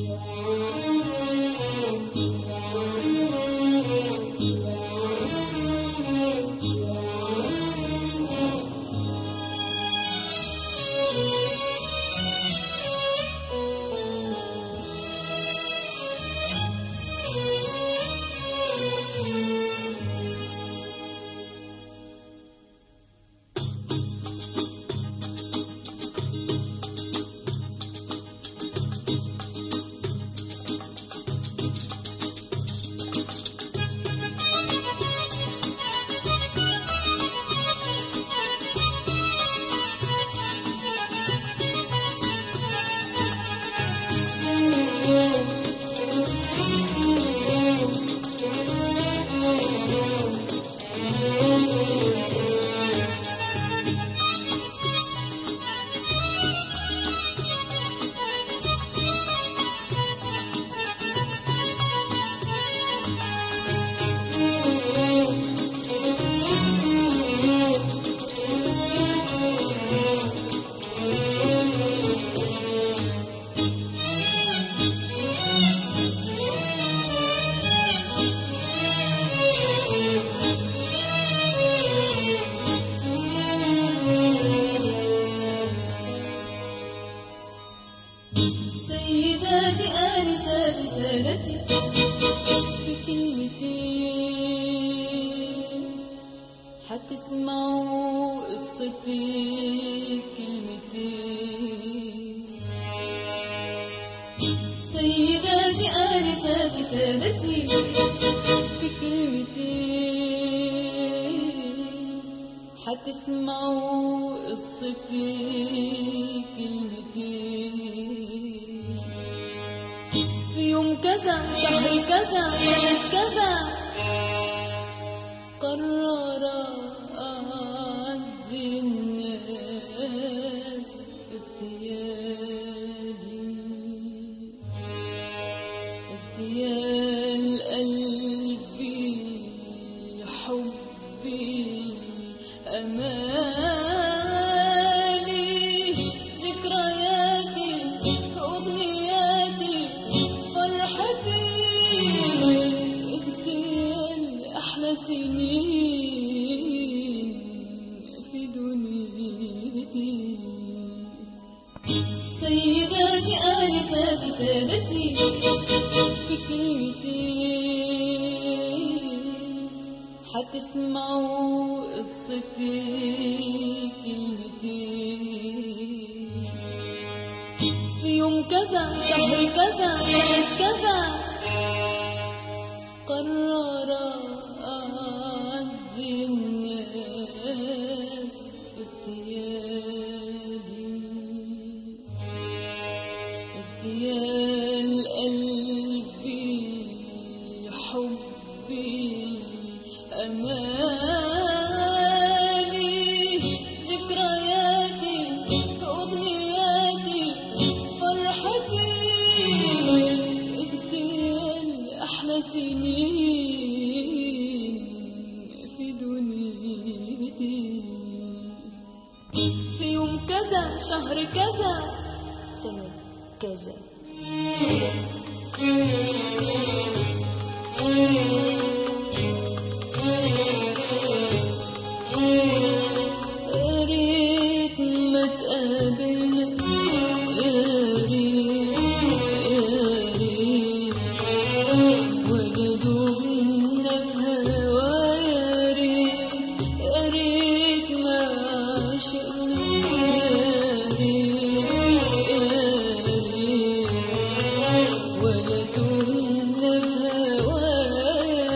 سيداتي آنساتي سادتي في كلمتين حتسمعوا قصتي كلمتين سيداتي آنساتي سادتي في كلمتين حتسمعوا قصتي كلمتين في يوم كذا شهر كذا سنة كذا قرر أعز الناس اغتيالي اغتيال قلبي حبي أمالي ذكرياتي أغنياتي فرحتي اغتيال أحلى سنين في دنيتي سيداتي آنساتي سادتي في كلمتين حتسمعوا قصتي كلمتين في يوم كذا شهر كذا سنة كذا قرر أعز الناس اغتيالي اغتيال قلبي حبي أمالي ذكرياتي أغنياتي فرحتي اغتيال أحلى سنين في دنيتي في يوم كذا شهر كذا سنة كذا يا ريت ما تقابلنا يا ريت يا ريت ولا دمنا في هوا يا ريت يا ريت ما عشقنا يا ريت يا ريت ولا دمنا في هوا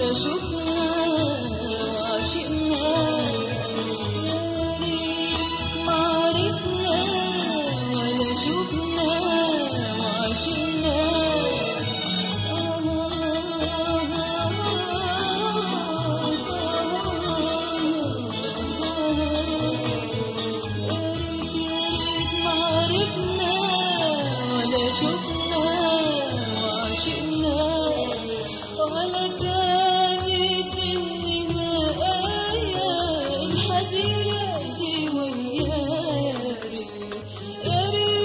ولا شفنا وعشقنا يا ريت ما عرفنا ولا شفنا وعشقنا شفنا وعشقنا ولا كانت النهاية الحزينة دي ويا ريت يا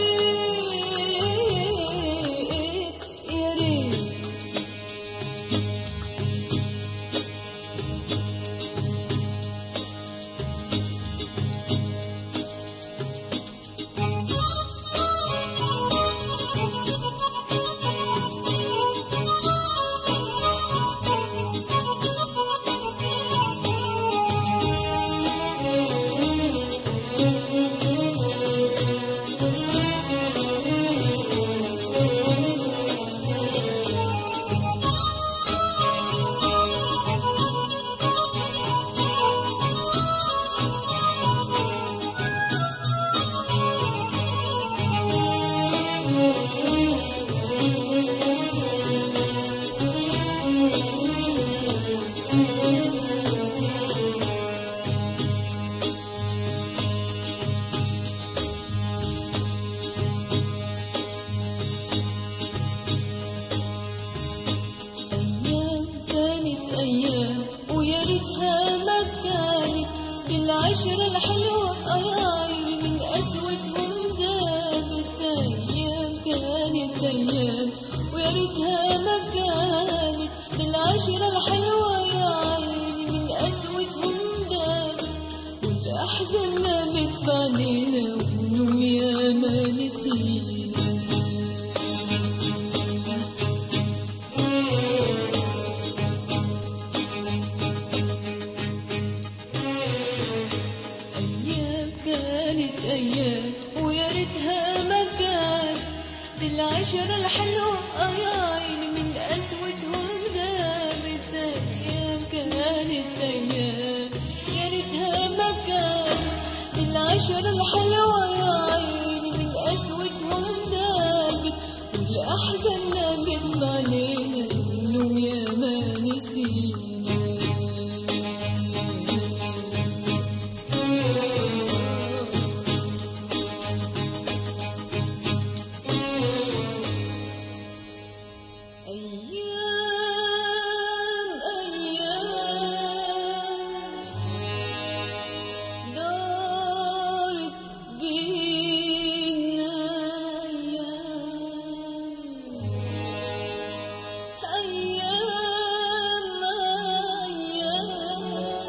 ريت يا ريت أيام كانت أيام ويا ريتها ما كانت دي العشرة الحلوة يا عيني من قسوتهم دابت أيام كانت أيام ويا ريتها ما كانت دي العشرة الحلوة يا عيني من قسوتهم دابت والأحزان نامت في عينينا والنوم يا ما نسينا أيام كانت أيام ويا ريتها ما كانت دي العشرة الحلوة آه يا عيني من قسوتهم دامت أيام كانت أيام يا ريتها ما كانت دي العشرة الحلوة يا عيني من قسوتهم دامت والأحزان نامت في علينا النوم يا ما نسينا أيام أيام دارت بينا أيام أيام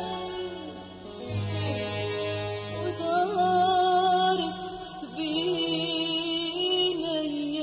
ودارت بينا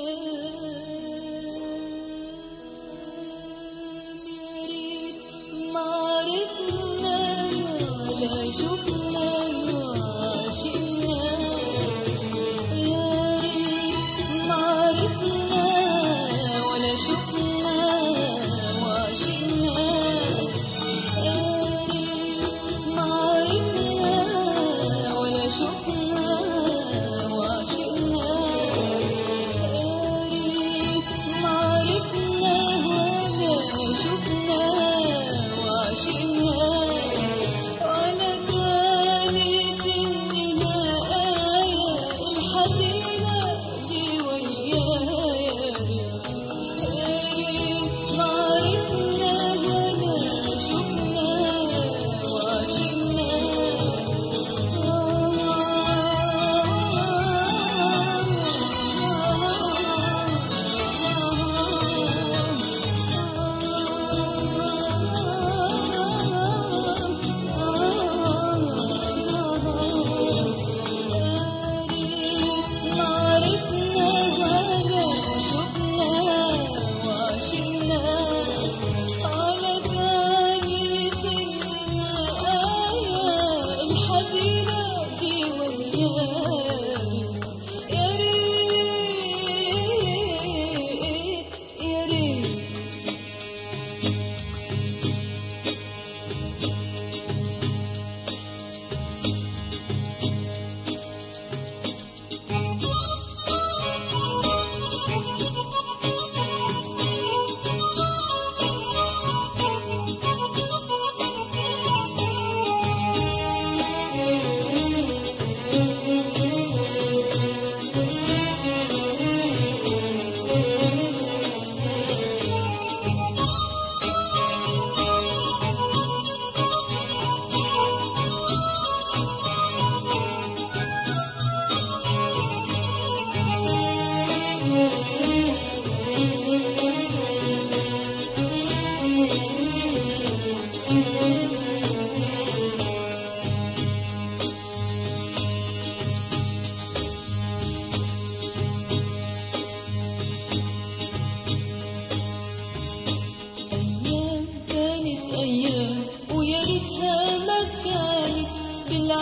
أيام يا ريت ما عرفنا ولا شفنا وعشقنا يا ريت ما عرفنا ولا شفنا وعشقنا يا ريت ما عرفنا ولا شفنا وعشقنا يا ريت ما عرفنا ولا شفنا وعشقنا ولا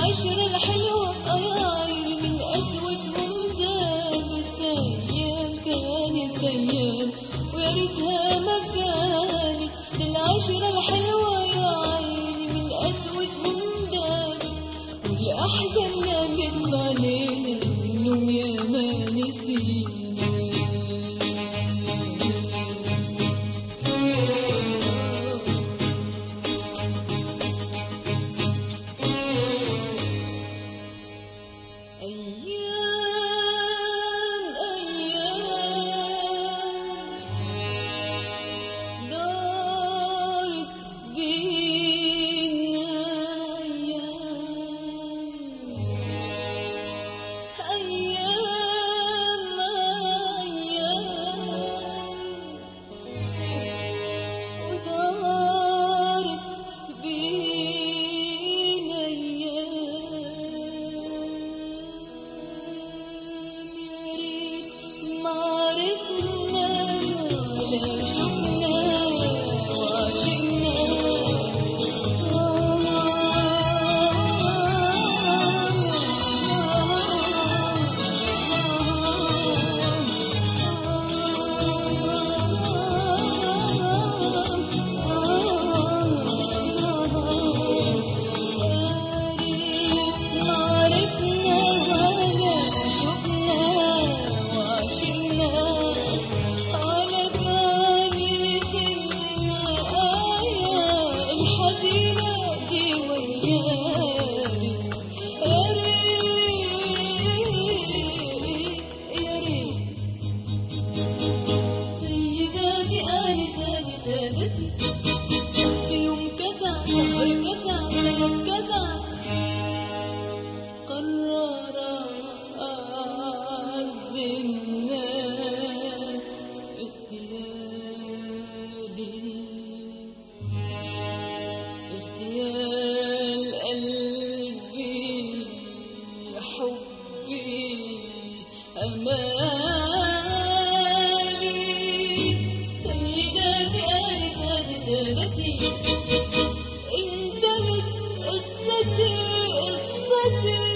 بالعشرة الحلوة يا عيني من قسوتهم دابت أيام كانت أيام ويا ريتها ما كانت بالعشرة الحلوة يا عيني من قسوتهم دابت والأحزان نامت علينا النوم يا ما نسينا أيام أيام دارت بينا أيام أيام أيام ودارت بينا أيام يا ريت ما عرفنا ولا شفنا وعشقنا عرفنا ولا شفنا وعشنا على كانت الآية الحزينة دي وياي يا ريت يا ريت سيداتي آنساتي سادتي في يوم كذا شهر كذا سنة كذا قرر أعز الناس اغتيالي اغتيال قلبي حبي أمالي سيداتي آنساتي سادتي انتهت قصتي قصتي